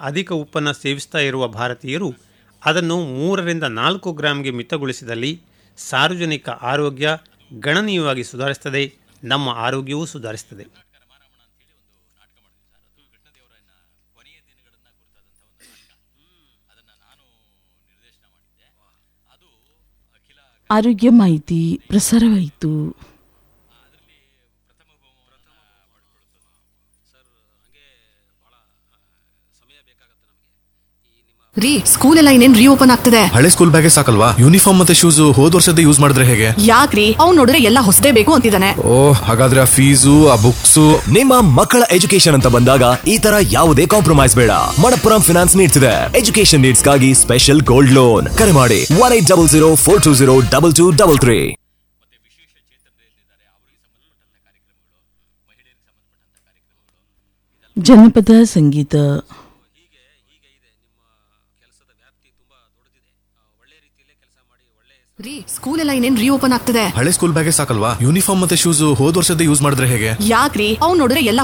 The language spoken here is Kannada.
ಅಧಿಕ ಉಪ್ಪನ್ನು ಸೇವಿಸ್ತಾ ಇರುವ ಭಾರತೀಯರು ಅದನ್ನು ಮೂರರಿಂದ ನಾಲ್ಕು ಗ್ರಾಂಗೆ ಮಿತಗೊಳಿಸಿದಲ್ಲಿ ಸಾರ್ವಜನಿಕ ಆರೋಗ್ಯ ಗಣನೀಯವಾಗಿ ಸುಧಾರಿಸ್ತದೆ ನಮ್ಮ ಆರೋಗ್ಯವೂ ಸುಧಾರಿಸ್ತದೆ ಆರೋಗ್ಯ ಮಾಹಿತಿ ಪ್ರಸಾರವಾಯಿತು ರೀ ಸ್ಕೂಲ್ ಎಲ್ಲ ಇನ್ನೇನ್ ರೀಓಪನ್ ಆಗ್ತದೆ ಹಳೆ ಸ್ಕೂಲ್ ಬ್ಯಾಗೆ ಸಾಕಲ್ವಾ ಯೂನಿಫಾರ್ಮ್ ಮತ್ತೆ ಶೂಸ್ ಹೋದ್ ವರ್ಷದ ಯೂಸ್ ಮಾಡಿದ್ರೆ ಹೇಗೆ ಯಾಕ್ರಿ ಅವ್ನ್ ನೋಡಿದ್ರೆ ಎಲ್ಲ ಹೊಸದೇ ಬೇಕು ಅಂತಿದ್ದಾನೆ ಓ ಹಾಗಾದ್ರೆ ಆ ಫೀಸು ಆ ಬುಕ್ಸು ನಿಮ್ಮ ಮಕ್ಕಳ ಎಜುಕೇಶನ್ ಅಂತ ಬಂದಾಗ ಈ ತರ ಯಾವುದೇ ಕಾಂಪ್ರಮೈಸ್ ಬೇಡ ಮಣಪ್ಪುರಂ ಫಿನಾನ್ಸ್ ನೀಡ್ತಿದೆ ಎಜುಕೇಶನ್ ನೀಡ್ಸ್ ಗಾಗಿ ಸ್ಪೆಷಲ್ ಗೋಲ್ಡ್ ಲೋನ್ ಕರೆ ಮಾಡಿ one eight double zero four two zero double two double three ಜನಪದ ಸಂಗೀತ ರೀ ಸ್ಕೂಲ್ ಎಲ್ಲ ಇನ್ನೇನ್ ರೀಓಪನ್ ಆಗ್ತದೆ ಹಳೆ ಸ್ಕೂಲ್ ಬ್ಯಾಗೆ ಸಾಕಲ್ವಾ ಯೂನಿಫಾರ್ಮ್ ಮತ್ತೆ ಶೂಸ್ ಹೋದ್ ವರ್ಷದ ಯೂಸ್ ಮಾಡಿದ್ರೆ ಹೇಗೆ ಯಾಕ್ರಿ ಅವ್ನ್ ನೋಡಿದ್ರೆ ಎಲ್ಲ